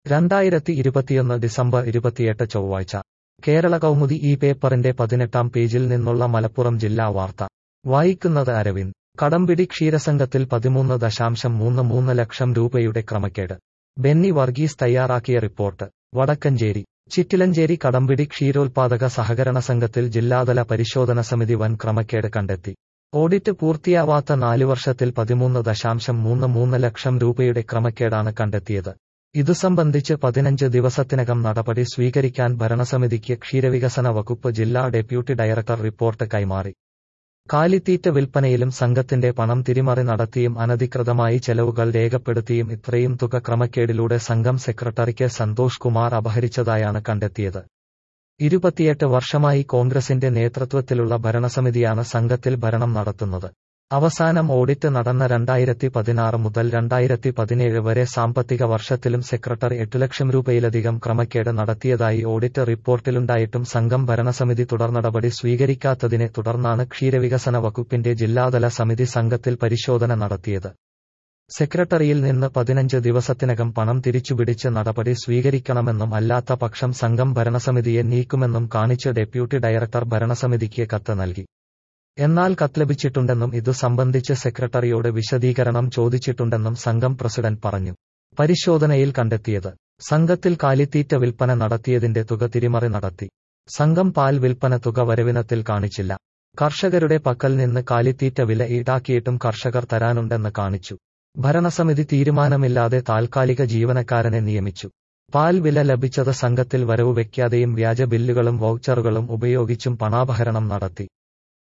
രണ്ടായിരത്തി ഇരുപത്തിയൊന്ന് ഡിസംബർ ഇരുപത്തിയെട്ട് ചൊവ്വാഴ്ച കേരള കൗമുദി ഈ പേപ്പറിന്റെ പതിനെട്ടാം പേജിൽ നിന്നുള്ള മലപ്പുറം ജില്ലാ വാർത്ത വായിക്കുന്നത് അരവിന്ദ് കടമ്പിടി ക്ഷീരസംഘത്തിൽ പതിമൂന്ന് ദശാംശം മൂന്ന് മൂന്ന് ലക്ഷം രൂപയുടെ ക്രമക്കേട് ബെന്നി വർഗീസ് തയ്യാറാക്കിയ റിപ്പോർട്ട് വടക്കഞ്ചേരി ചിറ്റിലഞ്ചേരി കടമ്പിടി ക്ഷീരോത്പാദക സഹകരണ സംഘത്തിൽ ജില്ലാതല പരിശോധന സമിതി വൻ ക്രമക്കേട് കണ്ടെത്തി ഓഡിറ്റ് പൂർത്തിയാവാത്ത നാലു വർഷത്തിൽ പതിമൂന്ന് ദശാംശം മൂന്ന് മൂന്ന് ലക്ഷം രൂപയുടെ ക്രമക്കേടാണ് കണ്ടെത്തിയത് ഇതു സംബന്ധിച്ച് പതിനഞ്ച് ദിവസത്തിനകം നടപടി സ്വീകരിക്കാൻ ഭരണസമിതിക്ക് ക്ഷീരവികസന വകുപ്പ് ജില്ലാ ഡെപ്യൂട്ടി ഡയറക്ടർ റിപ്പോർട്ട് കൈമാറി കാലിത്തീറ്റ വിൽപ്പനയിലും സംഘത്തിന്റെ പണം തിരിമറി നടത്തിയും അനധികൃതമായി ചെലവുകൾ രേഖപ്പെടുത്തിയും ഇത്രയും തുക ക്രമക്കേടിലൂടെ സംഘം സെക്രട്ടറിക്ക് സന്തോഷ് കുമാർ അപഹരിച്ചതായാണ് കണ്ടെത്തിയത് ഇരുപത്തിയെട്ട് വർഷമായി കോൺഗ്രസിന്റെ നേതൃത്വത്തിലുള്ള ഭരണസമിതിയാണ് സംഘത്തിൽ ഭരണം നടത്തുന്നത് അവസാനം ഓഡിറ്റ് നടന്ന രണ്ടായിരത്തി പതിനാറ് മുതൽ രണ്ടായിരത്തി പതിനേഴ് വരെ സാമ്പത്തിക വർഷത്തിലും സെക്രട്ടറി എട്ട് ലക്ഷം രൂപയിലധികം ക്രമക്കേട് നടത്തിയതായി ഓഡിറ്റ് റിപ്പോർട്ടിലുണ്ടായിട്ടും സംഘം ഭരണസമിതി തുടർനടപടി സ്വീകരിക്കാത്തതിനെ തുടർന്നാണ് ക്ഷീരവികസന വകുപ്പിന്റെ ജില്ലാതല സമിതി സംഘത്തിൽ പരിശോധന നടത്തിയത് സെക്രട്ടറിയിൽ നിന്ന് പതിനഞ്ച് ദിവസത്തിനകം പണം തിരിച്ചുപിടിച്ച് നടപടി സ്വീകരിക്കണമെന്നും അല്ലാത്ത പക്ഷം സംഘം ഭരണസമിതിയെ നീക്കുമെന്നും കാണിച്ച് ഡെപ്യൂട്ടി ഡയറക്ടർ ഭരണസമിതിക്ക് കത്ത് നൽകി എന്നാൽ കത്ത് ലഭിച്ചിട്ടുണ്ടെന്നും ഇതു സംബന്ധിച്ച് സെക്രട്ടറിയോട് വിശദീകരണം ചോദിച്ചിട്ടുണ്ടെന്നും സംഘം പ്രസിഡന്റ് പറഞ്ഞു പരിശോധനയിൽ കണ്ടെത്തിയത് സംഘത്തിൽ കാലിത്തീറ്റ വിൽപ്പന നടത്തിയതിന്റെ തുക തിരിമറി നടത്തി സംഘം പാൽ വിൽപ്പന തുക വരവിനത്തിൽ കാണിച്ചില്ല കർഷകരുടെ പക്കൽ നിന്ന് കാലിത്തീറ്റ വില ഈടാക്കിയിട്ടും കർഷകർ തരാനുണ്ടെന്ന് കാണിച്ചു ഭരണസമിതി തീരുമാനമില്ലാതെ താൽക്കാലിക ജീവനക്കാരനെ നിയമിച്ചു പാൽ വില ലഭിച്ചത് സംഘത്തിൽ വരവ് വയ്ക്കാതെയും വ്യാജ ബില്ലുകളും വൗച്ചറുകളും ഉപയോഗിച്ചും പണാപഹരണം നടത്തി